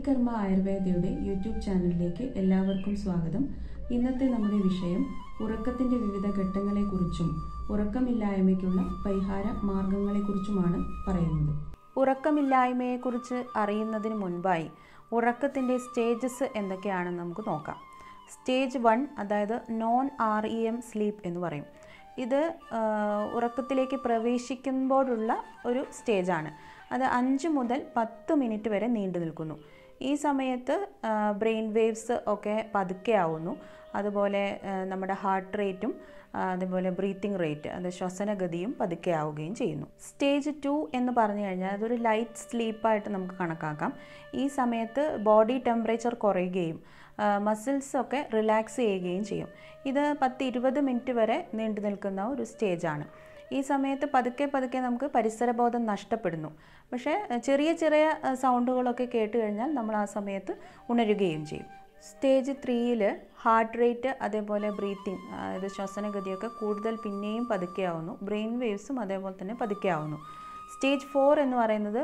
ശ്രീകർമ്മ ആയുർവേദയുടെ YouTube ചാനലിലേക്ക് എല്ലാവർക്കും സ്വാഗതം ഇന്നത്തെ നമ്മുടെ വിഷയം ഉറക്കത്തിന്റെ വിവിധ ഘട്ടങ്ങളെക്കുറിച്ചും ഉറക്കമില്ലായ്മയ്ക്കുള്ള പരിഹാര മാർഗങ്ങളെക്കുറിച്ചുമാണ് പറയുന്നത് ഉറക്കമില്ലായ്മയെക്കുറിച്ച് അറിയുന്നതിന് മുൻപായി ഉറക്കത്തിൻ്റെ സ്റ്റേജസ് എന്തൊക്കെയാണെന്ന് നമുക്ക് നോക്കാം സ്റ്റേജ് വൺ അതായത് non R E M sleep എന്ന് പറയും ഇത് ആ, ഉറക്കത്തിലേക്ക് പ്രവേശിക്കുമ്പോഴുള്ള ഒരു സ്റ്റേജാണ് അത് അഞ്ച് മുതൽ പത്ത് മിനിറ്റ് വരെ നീണ്ടു നിൽക്കുന്നു ഈ സമയത്ത് ബ്രെയിൻ വേവ്സ് ഒക്കെ പതുക്കെ ആവുന്നു അതുപോലെ ആ, നമ്മുടെ ഹാർട്ട് റേറ്റും ആ, അതുപോലെ ബ്രീത്തിങ് റേറ്റ് അത് ശ്വസനഗതിയും പതുക്കെ ആവുകയും ചെയ്യുന്നു സ്റ്റേജ് ടു എന്ന് പറഞ്ഞു കഴിഞ്ഞാൽ അതൊരു ലൈറ്റ് സ്ലീപ്പായിട്ട് നമുക്ക് കണക്കാക്കാം ഈ സമയത്ത് ബോഡി ടെമ്പറേച്ചർ കുറയുകയും മസിൽസ് ഒക്കെ റിലാക്സ് ചെയ്യുകയും ചെയ്യും ഇത് പത്ത് ഇരുപത് മിനിറ്റ് വരെ നീണ്ടു നിൽക്കുന്ന ഒരു സ്റ്റേജാണ് ഈ സമയത്ത് പതുക്കെ പതുക്കെ നമുക്ക് പരിസരബോധം നഷ്ടപ്പെടുന്നു പക്ഷേ അഹ് ചെറിയ ചെറിയ അഹ് സൗണ്ടുകളൊക്കെ കേട്ട് കഴിഞ്ഞാൽ നമ്മൾ ആ സമയത്ത് ഉണരുകയും ചെയ്യും സ്റ്റേജ് ത്രീയിൽ ഹാർട്ട് റേറ്റ് അതേപോലെ ബ്രീത്തിങ് അതായത് ശ്വസനഗതിയൊക്കെ കൂടുതൽ പിന്നെയും പതുക്കെ ആവുന്നു ബ്രെയിൻ വേവ്സും അതേപോലെ തന്നെ പതുക്കെ ആവുന്നു സ്റ്റേജ് ഫോർ എന്ന് പറയുന്നത്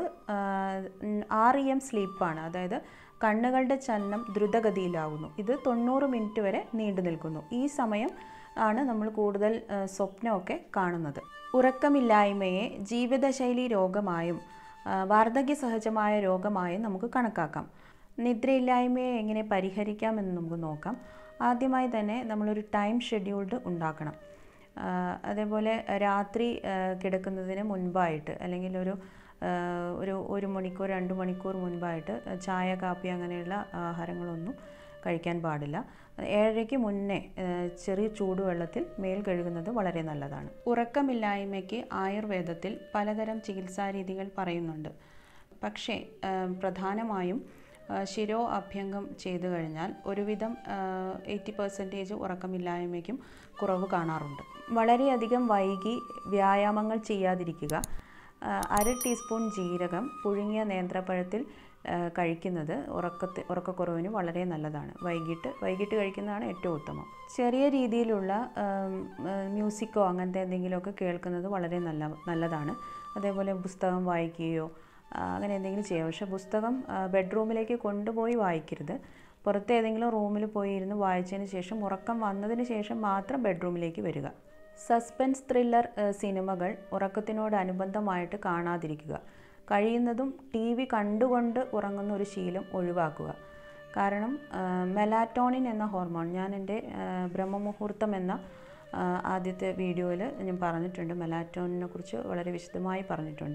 ആർ ഇ എം സ്ലീപ്പാണ് അതായത് കണ്ണുകളുടെ ചലനം ദ്രുതഗതിയിലാവുന്നു ഇത് തൊണ്ണൂറ് മിനിറ്റ് വരെ നീണ്ടു നിൽക്കുന്നു ഈ സമയം ആണ് നമ്മൾ കൂടുതൽ ആ, സ്വപ്നമൊക്കെ കാണുന്നത് ഉറക്കമില്ലായ്മയെ ജീവിതശൈലി രോഗമായും ആ, വാർദ്ധക്യ സഹജമായ രോഗമായും നമുക്ക് കണക്കാക്കാം നിദ്രയില്ലായ്മയെ എങ്ങനെ പരിഹരിക്കാമെന്ന് നമുക്ക് നോക്കാം ആദ്യമായി തന്നെ നമ്മളൊരു ടൈം ഷെഡ്യൂൾഡ് ഉണ്ടാക്കണം ആ, അതേപോലെ രാത്രി ആ, കിടക്കുന്നതിന് മുൻപായിട്ട് അല്ലെങ്കിൽ ഒരു ആ, ഒരു ഒരു മണിക്കൂർ രണ്ട് മണിക്കൂർ മുൻപായിട്ട് ചായ കാപ്പി അങ്ങനെയുള്ള ആഹാരങ്ങളൊന്നും കഴിക്കാൻ പാടില്ല ഏഴരയ്ക്ക് മുന്നേ ആ, ചെറിയ ചൂടുവെള്ളത്തിൽ മേൽ കഴുകുന്നത് വളരെ നല്ലതാണ് ഉറക്കമില്ലായ്മയ്ക്ക് ആയുർവേദത്തിൽ പലതരം ചികിത്സാ രീതികൾ പറയുന്നുണ്ട് പക്ഷേ ആ, പ്രധാനമായും ആ, ശിരോ അഭ്യംഗം ചെയ്തു കഴിഞ്ഞാൽ ഒരുവിധം എയ്റ്റി പെർസെൻറ്റേജ് ഉറക്കമില്ലായ്മയ്ക്കും കുറവ് കാണാറുണ്ട് വളരെയധികം വൈകി വ്യായാമങ്ങൾ ചെയ്യാതിരിക്കുക ആ, അര ടീസ്പൂൺ ജീരകം പുഴുങ്ങിയ നേന്ത്രപ്പഴത്തിൽ ആ, കഴിക്കുന്നത് ഉറക്കത്തെ ഉറക്കക്കുറവിന് വളരെ നല്ലതാണ് വൈകിട്ട് വൈകിട്ട് കഴിക്കുന്നതാണ് ഏറ്റവും ഉത്തമം ചെറിയ രീതിയിലുള്ള ആം, ആ, മ്യൂസിക്കോ അങ്ങനത്തെ എന്തെങ്കിലുമൊക്കെ കേൾക്കുന്നത് വളരെ നല്ല നല്ലതാണ് അതേപോലെ പുസ്തകം വായിക്കുകയോ ആ, അങ്ങനെ എന്തെങ്കിലും ചെയ്യാം പക്ഷേ പുസ്തകം ആ, ബെഡ്റൂമിലേക്ക് കൊണ്ടുപോയി വായിക്കരുത് പുറത്ത് ഏതെങ്കിലും റൂമിൽ പോയി ഇരുന്ന് വായിച്ചതിന് ശേഷം ഉറക്കം വന്നതിന് ശേഷം മാത്രം ബെഡ്റൂമിലേക്ക് വരിക സസ്പെൻസ് ത്രില്ലർ ഏഹ്, സിനിമകൾ ഉറക്കത്തിനോടനുബന്ധമായിട്ട് കാണാതിരിക്കുക കഴിയുന്നതും ടി വി കണ്ടുകൊണ്ട് ഉറങ്ങുന്ന ഒരു ശീലം ഒഴിവാക്കുക കാരണം മെലാറ്റോണിൻ എന്ന ഹോർമോൺ ഞാൻ എൻ്റെ ഏഹ്, ബ്രഹ്മമുഹൂർത്തം എന്ന ആ, ആദ്യത്തെ വീഡിയോയിൽ ഞാൻ പറഞ്ഞിട്ടുണ്ട് മെലാറ്റോണിനെ കുറിച്ച് വളരെ വിശദമായി പറഞ്ഞിട്ടുണ്ട്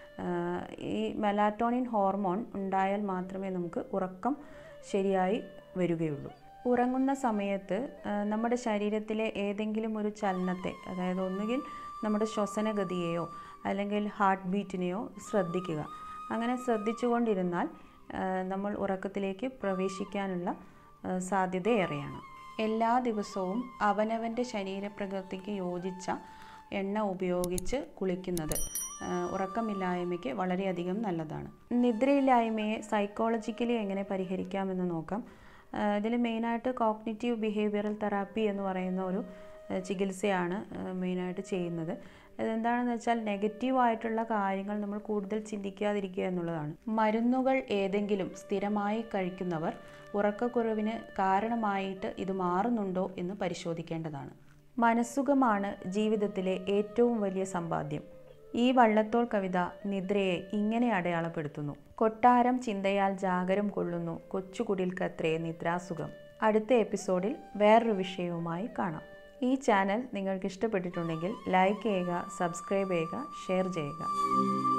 ആഹ് ഈ മെലാറ്റോണിൻ ഹോർമോൺ ഉണ്ടായാൽ മാത്രമേ നമുക്ക് ഉറക്കം ശരിയായി വരികയുള്ളൂ ഉറങ്ങുന്ന സമയത്ത് ആഹ് നമ്മുടെ ശരീരത്തിലെ ഏതെങ്കിലും ഒരു ചലനത്തെ അതായത് ഒന്നുകിൽ നമ്മുടെ ശ്വസനഗതിയെയോ അല്ലെങ്കിൽ ഹാർട്ട് ബീറ്റിനെയോ ശ്രദ്ധിക്കുക അങ്ങനെ ശ്രദ്ധിച്ചുകൊണ്ടിരുന്നാൽ ആഹ് നമ്മൾ ഉറക്കത്തിലേക്ക് പ്രവേശിക്കാനുള്ള ആഹ് സാധ്യത ഏറെയാണ് എല്ലാ ദിവസവും അവനവൻ്റെ ശരീരപ്രകൃതിക്ക് യോജിച്ച എണ്ണ ഉപയോഗിച്ച് കുളിക്കുന്നത് ആ, ഉറക്കമില്ലായ്മയ്ക്ക് വളരെയധികം നല്ലതാണ് നിദ്രയില്ലായ്മയെ സൈക്കോളജിക്കലി എങ്ങനെ പരിഹരിക്കാമെന്ന് നോക്കാം ഇതിൽ മെയിനായിട്ട് കോഗ്നിറ്റീവ് ബിഹേവിയറൽ തെറാപ്പി എന്ന് പറയുന്ന ഒരു ആ, ചികിത്സയാണ് മെയിനായിട്ട് ചെയ്യുന്നത് അതെന്താണെന്ന് വെച്ചാൽ നെഗറ്റീവായിട്ടുള്ള കാര്യങ്ങൾ നമ്മൾ കൂടുതൽ ചിന്തിക്കാതിരിക്കുക എന്നുള്ളതാണ് മരുന്നുകൾ ഏതെങ്കിലും സ്ഥിരമായി കഴിക്കുന്നവർ ഉറക്കക്കുറവിന് കാരണമായിട്ട് ഇത് മാറുന്നുണ്ടോ എന്ന് പരിശോധിക്കേണ്ടതാണ് മനസ്സുഖമാണ് ജീവിതത്തിലെ ഏറ്റവും വലിയ സമ്പാദ്യം ഈ വള്ളത്തോൾ കവിത നിദ്രയെ ഇങ്ങനെ അടയാളപ്പെടുത്തുന്നു കൊട്ടാരം ചിന്തയാൽ ജാഗരം കൊള്ളുന്നു കൊച്ചുകുടിൽക്കത്രേ നിദ്രാസുഖം അടുത്ത എപ്പിസോഡിൽ വേറൊരു വിഷയവുമായി കാണാം ഈ ചാനൽ നിങ്ങൾക്ക് ഇഷ്ടപ്പെട്ടിട്ടുണ്ടെങ്കിൽ ലൈക്ക് ചെയ്യുക സബ്സ്ക്രൈബ് ചെയ്യുക ഷെയർ ചെയ്യുക